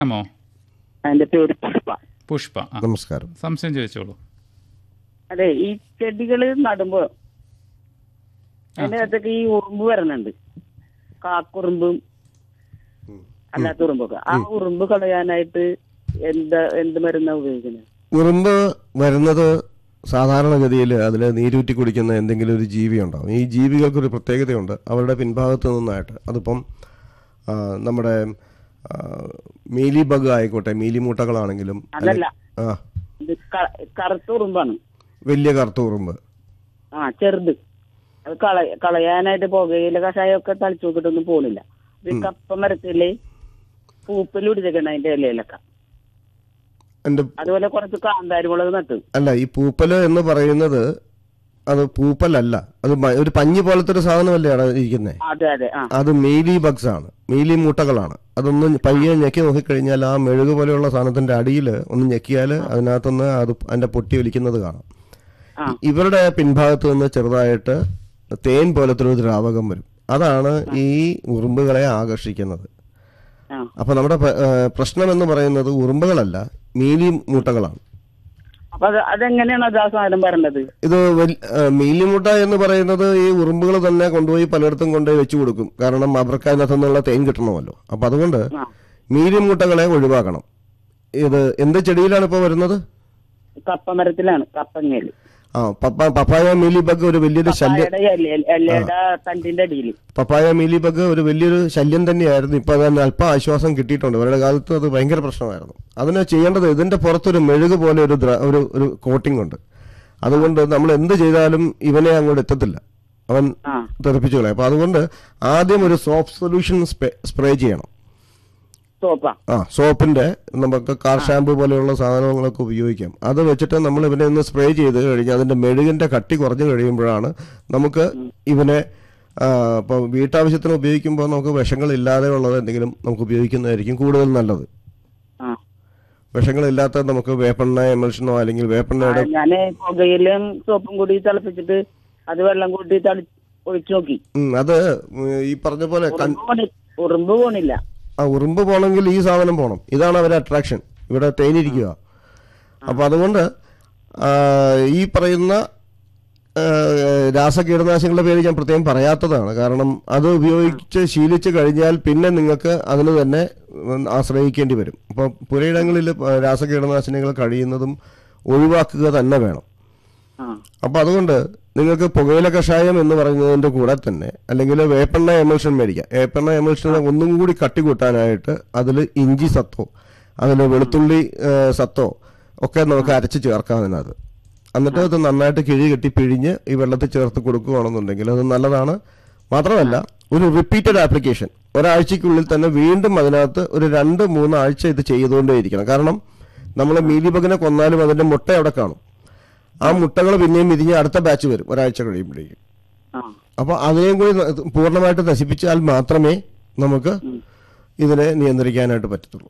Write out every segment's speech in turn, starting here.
ആമോ അതിന്റെ പേര് പുഷ്പ പുഷ്പ ആ നമസ്കാരം സംശയം ചോദിച്ചോളൂ അതെ ഈ ചെടികള് നടുമ്പോ അതിന്റെ അകത്തൊക്കെ ഈ ഉറുമ്പ് വരുന്നുണ്ട് കാക്കുറുമ്പും അല്ലാത്ത ഉറുമ്പൊക്കെ ആ ഉറുമ്പ് കളയാനായിട്ട് എന്താ എന്ത് മരുന്നാ ഉപയോഗിക്കുന്നത് ഉറുമ്പ് വരുന്നത് സാധാരണഗതിയിൽ അതിൽ നീരൂറ്റി കുടിക്കുന്ന എന്തെങ്കിലും ഒരു ജീവി ഉണ്ടാവും ഈ ജീവികൾക്കൊരു പ്രത്യേകതയുണ്ട് അവരുടെ പിൻഭാഗത്ത് നിന്നായിട്ട് അതിപ്പം ആ, നമ്മുടെ ആ, മീലി ബഗ് ആയിക്കോട്ടെ മീലി മൂട്ടകളാണെങ്കിലും അതല്ല ആ ഇത് ക- കറുത്ത ഉറുമ്പാണ് വലിയ കറുത്ത ഉറുമ്പ് ആ ചെറുത് അത് കള കളയാനായിട്ട് പുകയില കഷായമൊക്കെ തളിച്ചു നോക്കിയിട്ടൊന്നും പോണില്ല ഇത് കപ്പ മരത്തില് പൂപ്പല് പിടിച്ചേക്കണ അതിന്റെ ഇലയിലൊക്കെ എൻ്റെ അതുപോലെ കുറച്ച് കാന്താരിമുളക് നട്ടു അല്ല ഈ പൂപ്പല് എന്ന് പറയുന്നത് അത് പൂപ്പലല്ല അത് മ- ഒരു പഞ്ഞി പോലത്തെ ഒരു സാധനമല്ലേ അവിടെ ഇരിക്കുന്നത് അതെ അതെ ആ അത് മീലി ബഗ്സ് ആണ് മീലി മൂട്ടകളാണ് അതൊന്ന് പയ്യെ ഞെക്കി നോക്കിക്കഴിഞ്ഞാൽ ആ മെഴുക് പോലെയുള്ള സാധനത്തിന്റെ അടിയിൽ ഒന്ന് ഞെക്കിയാൽ അതിനകത്തുനിന്ന് അത് അതിന്റെ പൊട്ടി ഒലിക്കുന്നത് കാണാം ആ. ഇവരുടെ പിൻഭാഗത്ത് നിന്ന് ചെറുതായിട്ട് തേൻ പോലത്തെ ഒരു ദ്രാവകം വരും അതാണ് ഈ ഉറുമ്പുകളെ ആകർഷിക്കുന്നത് ആ അപ്പൊ നമ്മുടെ പ- ഏഹ് പ്രശ്നം എന്ന് പറയുന്നത് ഉറുമ്പുകളല്ല മീലി മൂട്ടകളാണ് അപ്പൊ അത് അതെങ്ങനെയാണ് അത് ആ സാധനം വരേണ്ടത് ഇത് വൽ- ഏഹ് മീലിമുട്ട എന്ന് പറയുന്നത് ഈ ഉറുമ്പുകൾ തന്നെ കൊണ്ടുപോയി പലയിടത്തും കൊണ്ടുപോയി വെച്ചു കൊടുക്കും കാരണം അവർക്ക് അതിനകത്തു നിന്നുള്ള തേൻ കിട്ടണമല്ലോ അപ്പൊ അതുകൊണ്ട് ആ മീലിമുട്ടകളെ ഒഴിവാക്കണം ഇത് എന്ത് ചെടിയിലാണ് ഇപ്പോൾ വരുന്നത് കപ്പ മരത്തിലാണ് കപ്പങ്ങേല് ആ പപ്പ പപ്പായ മീലി ബഗ് ഒരു വലിയൊരു ശല്യം പപ്പായയുടെ ഇല- ഇലയുടെ തണ്ടിന്റെ അടിയിൽ പപ്പായ മീലി ബഗ് ഒരു വലിയൊരു ശല്യം തന്നെയായിരുന്നു ഇപ്പൊ അതിന് അല്പം ആശ്വാസം കിട്ടിയിട്ടുണ്ട് അവരുടെ കാലത്ത് അത് ഭയങ്കര പ്രശ്നമായിരുന്നു അതിന് ചെയ്യേണ്ടത് ഇതിന്റെ പുറത്തൊരു മെഴുക് പോലെ ഒരു ദ്ര- ഒരു ഒരു കോട്ടിംഗ് ഉണ്ട് അതുകൊണ്ട് നമ്മൾ എന്ത് ചെയ്താലും ഇവനെ അങ്ങോട്ട് എത്തത്തില്ല അവൻ ആ തെറിപ്പിച്ചു കളയും അപ്പൊ അതുകൊണ്ട് ആദ്യം ഒരു സോപ്പ് സൊല്യൂഷൻ സ്പ്രേ ചെയ്യണം സോപ്പാ ആ സോപ്പിന്റെ നമുക്ക് കാർ ഷാമ്പു പോലെയുള്ള സാധനങ്ങളൊക്കെ ഉപയോഗിക്കാം അത് വെച്ചിട്ട് നമ്മൾ ഇവനെ ഒന്ന് സ്പ്രേ ചെയ്ത് കഴിഞ്ഞാൽ അതിന്റെ മെഴുകിന്റെ കട്ടി കുറഞ്ഞു കഴിയുമ്പോഴാണ് നമുക്ക് ഇവനെ ആ, ഇപ്പൊ വീട്ടാവശ്യത്തിന് ഉപയോഗിക്കുമ്പോൾ നമുക്ക് വിഷങ്ങളില്ലാതെ ഉള്ളത് എന്തെങ്കിലും നമുക്ക് ഉപയോഗിക്കുന്നതായിരിക്കും കൂടുതൽ നല്ലത് ആ വിഷങ്ങളില്ലാത്ത നമുക്ക് വേപ്പെണ്ണ എമൽഷനോ അല്ലെങ്കിൽ വേപ്പെണ്ണയുടെ ഞാന് പുകയിലും സോപ്പും കൂടി തിളപ്പിച്ചിട്ട് അത് വെള്ളം കൂട്ടി തളി ഒഴിച്ചു നോക്കി ഉം, അത് ഈ പറഞ്ഞ പോലെ കൺ- ഉറുമ്പ് പോണി ഉറുമ്പ് പോണില്ല ആ ഉറുമ്പ് പോണെങ്കിൽ ഈ സാധനം പോണം ഇതാണ് അവരുടെ അട്രാക്ഷൻ ഇവിടെ തേനിരിക്കുക അപ്പൊ അതുകൊണ്ട് ആ, ഈ പറയുന്ന ആ, രാസകീടനാശികളുടെ പേര് ഞാൻ പ്രത്യേകം പറയാത്തതാണ് കാരണം അത് ഉപയോഗിച്ച് ശീലിച്ചു കഴിഞ്ഞാൽ പിന്നെ നിങ്ങൾക്ക് അതിന് തന്നെ ഉം, ആശ്രയിക്കേണ്ടി വരും അപ്പോൾ പുരയിടങ്ങളിൽ രാസകീടനാശിനികൾ കഴിയുന്നതും ഒഴിവാക്കുക തന്നെ വേണം ആ അപ്പൊ അതുകൊണ്ട് നിങ്ങൾക്ക് പുകയില കഷായം എന്ന് പറയുന്നതിന്റെ കൂടെ തന്നെ അല്ലെങ്കിൽ വേപ്പെണ്ണ എമൽഷൻ മേടിക്കാം വേപ്പെണ്ണ എമൽഷൻ ഒന്നും കൂടി കട്ടി കൂട്ടാനായിട്ട് അതിൽ ഇഞ്ചി സത്തോ അതിൽ വെളുത്തുള്ളി ഏ, സത്തോ ഒക്കെ നമുക്ക് അരച്ച് ചേർക്കാം അതിനകത്ത് എന്നിട്ട് അത് നന്നായിട്ട് കിഴി കെട്ടി പിഴിഞ്ഞ് ഈ വെള്ളത്തിൽ ചേർത്ത് കൊടുക്കുകയാണെന്നുണ്ടെങ്കിൽ അത് നല്ലതാണ് മാത്രമല്ല ഒരു റിപ്പീറ്റഡ് ആപ്ലിക്കേഷൻ ഒരാഴ്ചക്കുള്ളിൽ തന്നെ വീണ്ടും അതിനകത്ത് ഒരു രണ്ട് മൂന്ന് ആഴ്ച ഇത് ചെയ്തുകൊണ്ടേയിരിക്കണം കാരണം നമ്മൾ മീലിബഗിനെ കൊന്നാലും അതിന്റെ മുട്ട അവിടെ കാണും ആ മുട്ടകൾ പിന്നെയും വിരിഞ്ഞ് അടുത്ത ബാച്ച് വരും ഒരാഴ്ച കഴിയുമ്പോഴേക്കും ആ അപ്പോൾ അതിനെയും കൂടി ന- പൂർണ്ണമായിട്ട് നശിപ്പിച്ചാൽ മാത്രമേ നമുക്ക് ഇതിനെ നിയന്ത്രിക്കാനായിട്ട് പറ്റത്തുള്ളൂ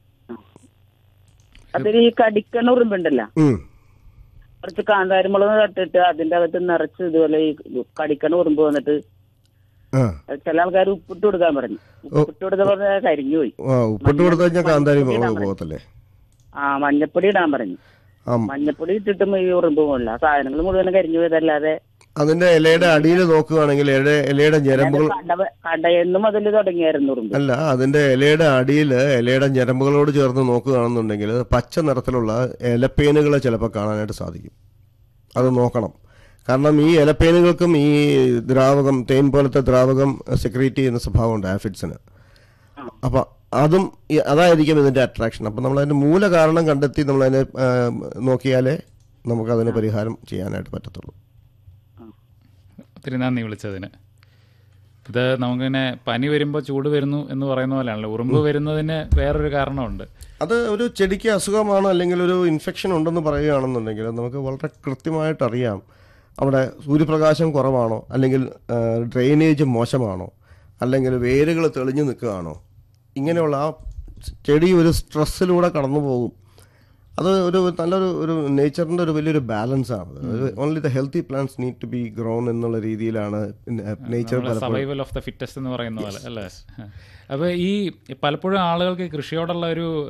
അതിൽ ഈ കടിക്കണ ഉറുമ്പുണ്ടല്ലോ ഉം. കുറച്ച് കാന്താരിമുളക് തട്ടിട്ട് അതിന്റെ അകത്ത് നിറച്ച് ഇതുപോലെ ഈ കടിക്കണ ഉറുമ്പ് വന്നിട്ട് ആ ചില ആൾക്കാർ ഉപ്പിട്ട് കൊടുക്കാൻ പറഞ്ഞു ഉപ്പിട്ട് കൊടുത്ത പറഞ്ഞാൽ കരിഞ്ഞു പോയി ആ ഉപ്പിട്ട് കൊടുത്തു കഴിഞ്ഞാൽ കാന്താരി പോ- പോകത്തില്ലേ ആ മഞ്ഞപ്പൊടി ഇടാൻ പറഞ്ഞു ആ മഞ്ഞപ്പൊടി ഇട്ടിട്ടും ഈ ഉറുമ്പ് പോകില്ല സാധനങ്ങൾ മുഴുവൻ കരിഞ്ഞു പോയതല്ലാതെ അതിന്റെ ഇലയുടെ അടിയിൽ നോക്കുകയാണെങ്കിൽ ഇല ഇലയുടെ ഞരമ്പുകൾ കട കടയെന്ന് മുതൽ തുടങ്ങിയായിരുന്നു ഉറുമ്പ് അല്ല അതിന്റെ ഇലയുടെ അടിയിൽ ഇലയുടെ ഞരമ്പുകളോട് ചേർന്ന് നോക്കുകയാണെന്നുണ്ടെങ്കിൽ പച്ച നിറത്തിലുള്ള ഇലപ്പേനുകളെ ചിലപ്പോൾ കാണാനായിട്ട് സാധിക്കും അത് നോക്കണം കാരണം ഈ ഇലപ്പേനുകൾക്കും ഈ ദ്രാവകം തേൻ പോലത്തെ ദ്രാവകം സെക്രീറ്റ് ചെയ്യുന്ന സ്വഭാവമുണ്ട് ആഫിഡ്സിന് അപ്പൊ അതും ഈ- അതായിരിക്കും ഇതിന്റെ അട്രാക്ഷൻ അപ്പൊ നമ്മൾ അതിന്റെ മൂല കാരണം കണ്ടെത്തി നമ്മൾ അതിനെ ആ, നോക്കിയാലേ നമുക്ക് അതിന് പരിഹാരം ചെയ്യാനായിട്ട് പറ്റത്തുള്ളൂ ഒത്തിരി നന്ദി വിളിച്ചതിന് ഇത് നമുക്കിങ്ങനെ പനി വരുമ്പോൾ ചൂട് വരുന്നു എന്ന് പറയുന്ന പോലെയാണല്ലോ ഉറുമ്പ് വരുന്നതിന് വേറൊരു കാരണമുണ്ട് അത് ഒരു ചെടിക്ക് അസുഖമാണ് അല്ലെങ്കിൽ ഒരു ഇൻഫെക്ഷൻ ഉണ്ടെന്ന് പറയുകയാണെന്നുണ്ടെങ്കിൽ നമുക്ക് വളരെ കൃത്യമായിട്ട് അറിയാം അവിടെ സൂര്യപ്രകാശം കുറവാണോ അല്ലെങ്കിൽ ഡ്രെയിനേജ് മോശമാണോ അല്ലെങ്കിൽ വേരുകൾ തെളിഞ്ഞു നിൽക്കുകയാണോ ഇങ്ങനെയുള്ള ആ ചെടി ഒരു സ്ട്രെസ്സിലൂടെ കടന്നു പോകും അത് ഒരു നല്ലൊരു ഒരു നേച്ചറിന്റെ ഒരു വലിയൊരു ബാലൻസ് ആണ് only the healthy plants need to be grown എന്നുള്ള രീതിയിലാണ് നേച്ചർ പലപ്പോഴും സർവൈവൽ ഓഫ് ദ ഫിറ്റസ്റ്റ് എന്ന് പറയുന്ന പോലെ അല്ലേ അപ്പോൾ ഈ പലപ്പോഴും ആളുകൾക്ക് കൃഷിയോടുള്ള ഒരു